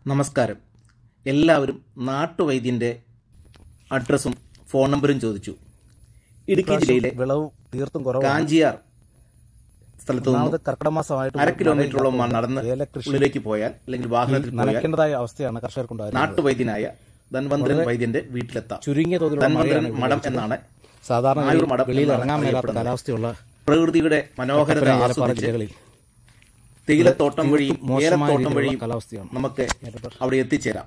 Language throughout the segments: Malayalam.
നമസ്കാരം എല്ലാവരും നാട്ടുവൈദ്യൻ്റെ അഡ്രസ്സും ഫോൺ നമ്പറും ചോദിച്ചു ഇടുക്കി ജില്ലയിലെ വിളവ് തീർത്തും കുറവാണ് കാഞ്ചിയാർ സ്ഥലത്ത് ഒന്നാമത് നിന്ന് കർക്കിടക മാസമായിട്ട് അര കിലോമീറ്ററോളം നടന്ന് ഏലകൃഷി ഉള്ളിലേക്ക് പോയാൽ അല്ലെങ്കിൽ വാഹനത്തിൽ പോയാൽ നനയ്ക്കേണ്ടതായ അവസ്ഥയാണ് കർഷകർക്കുണ്ടായിരുന്നത് നാട്ടുവൈദ്യനായ ധൻവന്ത്രൻ വൈദ്യന്റെ വീട്ടിലെത്താം ചുരുങ്ങിയ തോതിലുള്ള ധൻവന്ത്രൻ മഴയാണ് മഠം എന്നാണ് സാധാരണ ആയൂർ മഠം വെളിയിൽ എന്നാണ് ഇറങ്ങാൻ മേലാത്ത അറിയപ്പെടുന്നത്. കാലാവസ്ഥയുള്ള പ്രകൃതിയുടെ മനോഹരത ഏലപ്പാറ ആസ്വദിച്ച് ജില്ലകളിൽ തേയിലത്തോട്ടം വഴിയും മോശമായ ഏലത്തോട്ടം രീതിയിലുള്ള വഴിയും കാലാവസ്ഥയാണ് നമുക്ക് അവിടെ എത്തിച്ചേരാം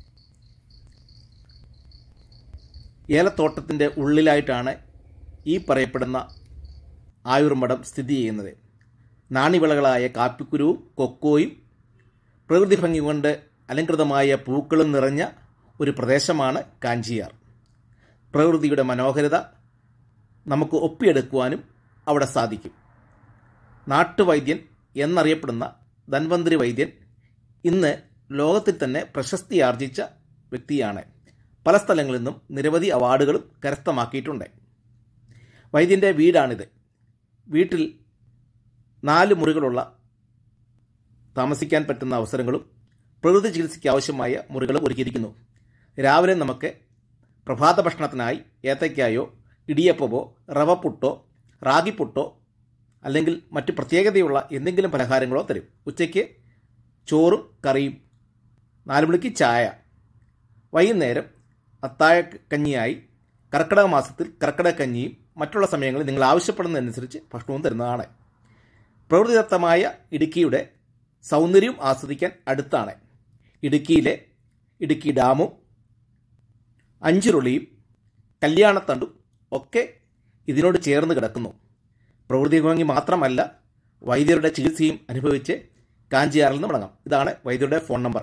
ഏലത്തോട്ടത്തിന്റെ ഉള്ളിലായിട്ടാണ് ഈ പറയപ്പെടുന്ന ആയുർമഠം സ്ഥിതി ചെയ്യുന്നത് നാണ്യവിളകളായ കാപ്പിക്കുരുവും കൊക്കോയും പ്രകൃതി ഭംഗി കൊണ്ട് അലങ്കൃതമായ പൂക്കളും നിറഞ്ഞ ഒരു പ്രദേശമാണ് കാഞ്ചിയാർ പ്രകൃതിയുടെ മനോഹരത നമുക്ക് ഒപ്പിയെടുക്കുവാനും അവിടെ സാധിക്കും നാട്ടുവൈദ്യൻ എന്നറിയപ്പെടുന്ന ധൻവന്തരി വൈദ്യൻ ഇന്ന് ലോകത്തിൽ തന്നെ പ്രശസ്തി ആർജിച്ച വ്യക്തിയാണ് പല സ്ഥലങ്ങളിൽ നിന്നും നിരവധി അവാർഡുകളും കരസ്ഥമാക്കിയിട്ടുണ്ട് വൈദ്യൻ്റെ വീടാണിത് വീട്ടിൽ നാല് മുറികളുള്ള താമസിക്കാൻ പറ്റുന്ന അവസരങ്ങളും പ്രകൃതി ചികിത്സയ്ക്ക് ആവശ്യമായ മുറികളും ഒരുക്കിയിരിക്കുന്നു രാവിലെ നമുക്ക് പ്രഭാത ഭക്ഷണത്തിനായി ഏത്തയ്ക്കായോ ഇടിയപ്പമോ റവപ്പുട്ടോ റാഗിപ്പുട്ടോ അല്ലെങ്കിൽ മറ്റ് പ്രത്യേകതയുള്ള എന്തെങ്കിലും പലഹാരങ്ങളോ തരും ഉച്ചയ്ക്ക് ചോറും കറിയും നാല് മണിക്ക് ചായ വൈകുന്നേരം അത്താഴ കഞ്ഞിയായി കർക്കിടക മാസത്തിൽ കർക്കിടക കഞ്ഞിയും മറ്റുള്ള സമയങ്ങളിൽ നിങ്ങൾ ആവശ്യപ്പെടുന്നതനുസരിച്ച് ഭക്ഷണവും തരുന്നതാണ് പ്രകൃതിദത്തമായ ഇടുക്കിയുടെ സൗന്ദര്യവും ആസ്വദിക്കാൻ അടുത്താണ് ഇടുക്കിയിലെ ഇടുക്കി ഡാമും അഞ്ചുരുളിയും കല്യാണത്തണ്ടും ഒക്കെ ഇതിനോട് ചേർന്ന് കിടക്കുന്നു പ്രകൃതി ഭംഗി മാത്രമല്ല വൈദ്യരുടെ ചികിത്സയും അനുഭവിച്ച് കാഞ്ചിയാറിൽ നിന്ന് മടങ്ങാം ഇതാണ് വൈദ്യരുടെ ഫോൺ നമ്പർ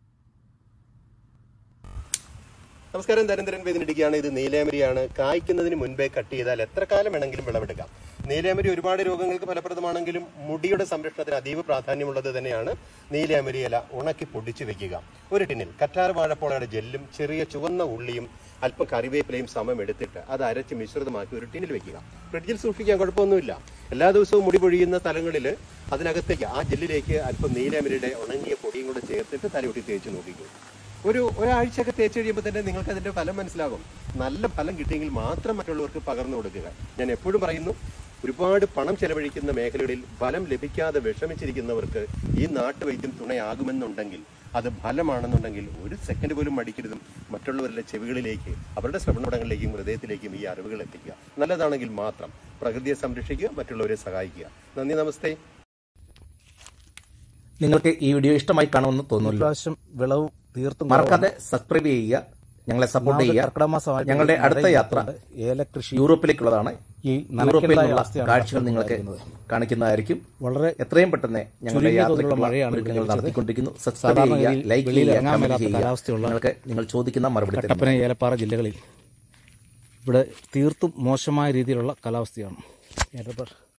നമസ്കാരം ദരിദ്രൻ വേദനിടിക്കുകയാണ് ഇത് നീലേമരിയാണ് കായ്ക്കുന്നതിന് മുൻപേ കട്ട് ചെയ്താൽ എത്ര കാലം വേണമെങ്കിലും വിളവെടുക്കാം നീലേമരി ഒരുപാട് രോഗങ്ങൾക്ക് ഫലപ്രദമാണെങ്കിലും മുടിയുടെ സംരക്ഷണത്തിന് അതീവ പ്രാധാന്യമുള്ളത് തന്നെയാണ് നീലേമരി ഇല ഉണക്കി പൊടിച്ചു വെക്കുക ഒരു ടിന്നിൽ കറ്റാർ വാഴപ്പോളയുടെ ജെല്ലും ചെറിയ ചുവന്ന ഉള്ളിയും അല്പം കറിവേപ്പിലയും സമം എടുത്തിട്ട് അത് അരച്ച് മിശ്രിതമാക്കി ഒരു ടിന്നിൽ വെക്കുക ഫ്രിഡ്ജിൽ സൂക്ഷിക്കാൻ കുഴപ്പമൊന്നുമില്ല എല്ലാ ദിവസവും മുടി പൊഴിയുന്ന സ്ഥലങ്ങളിൽ അതിനകത്തേക്ക് ആ ജെല്ലിലേക്ക് അല്പം നീലേമരിയുടെ ഉണങ്ങിയ പൊടിയും കൂടെ ചേർത്തിട്ട് തലയൊട്ടി തേച്ച് നോക്കിക്കൂ ഒരു ഒരാഴ്ചയൊക്കെ തേച്ച് കഴിയുമ്പോൾ തന്നെ നിങ്ങൾക്ക് അതിന്റെ ഫലം മനസ്സിലാകും നല്ല ഫലം കിട്ടിയെങ്കിൽ മാത്രം മറ്റുള്ളവർക്ക് പകർന്നു കൊടുക്കുക ഞാൻ എപ്പോഴും പറയുന്നു ഒരുപാട് പണം ചെലവഴിക്കുന്ന മേഖലകളിൽ ഫലം ലഭിക്കാതെ വിഷമിച്ചിരിക്കുന്നവർക്ക് ഈ നാട്ടുവൈദ്യം തുണയാകുമെന്നുണ്ടെങ്കിൽ അത് ഫലമാണെന്നുണ്ടെങ്കിൽ ഒരു സെക്കൻഡ് പോലും മടിക്കരുതും മറ്റുള്ളവരുടെ ചെവികളിലേക്ക് അവരുടെ ശ്രവണപടങ്ങളിലേക്കും ഹൃദയത്തിലേക്കും ഈ അറിവുകൾ എത്തിക്കുക നല്ലതാണെങ്കിൽ മാത്രം പ്രകൃതിയെ സംരക്ഷിക്കുക മറ്റുള്ളവരെ സഹായിക്കുക നന്ദി നമസ്തേ നിങ്ങൾക്ക് ഈ വീഡിയോ ഇഷ്ടമായി കാണുമെന്ന് തോന്നുന്നു ഇപ്രാവശ്യം വിളവ് തീർത്തും മറക്കാതെ സബ്സ്ക്രൈബ് ചെയ്യുക ഞങ്ങളെ സപ്പോർട്ട് ഒന്നാമത് ചെയ്യുക കർക്കിടക മാസമായിട്ട് ഞങ്ങളുടെ അടുത്ത യാത്ര ഏലകൃഷി യൂറോപ്പിലേക്കുള്ളതാണ് ഈ യൂറോപ്പിൽ നനയ്ക്കേണ്ടതായ നിന്നുള്ള അവസ്ഥയാണ് കാഴ്ചകൾ നിങ്ങൾക്ക് കാണിക്കുന്നതായിരിക്കും വളരെ എത്രയും പെട്ടെന്ന് ഞങ്ങളുടെ ചുരുങ്ങിയ തോതിലുള്ള യാത്രയ്ക്കുള്ള മഴയാണ് ഒരുക്കങ്ങൾ ലഭിച്ചത്. നടത്തിക്കൊണ്ടിരിക്കുന്നു സബ്സ്ക്രൈബ് സാധാരണ ചെയ്യുക ഗതിയിൽ ലൈക്ക് വെളിയിൽ ചെയ്യുക ഇറങ്ങാൻ കമന്റ് മേലാത്ത ചെയ്യുക കാലാവസ്ഥയുള്ള നിങ്ങൾക്ക് നിങ്ങൾ ചോദിക്കുന്ന മറുപടി തരുന്നു കട്ടപ്പന ഏലപ്പാറ ജില്ലകളിൽ ഇവിടെ തീർത്തും മോശമായ രീതിയിലുള്ള കാലാവസ്ഥയാണ് ഏലപ്പാറ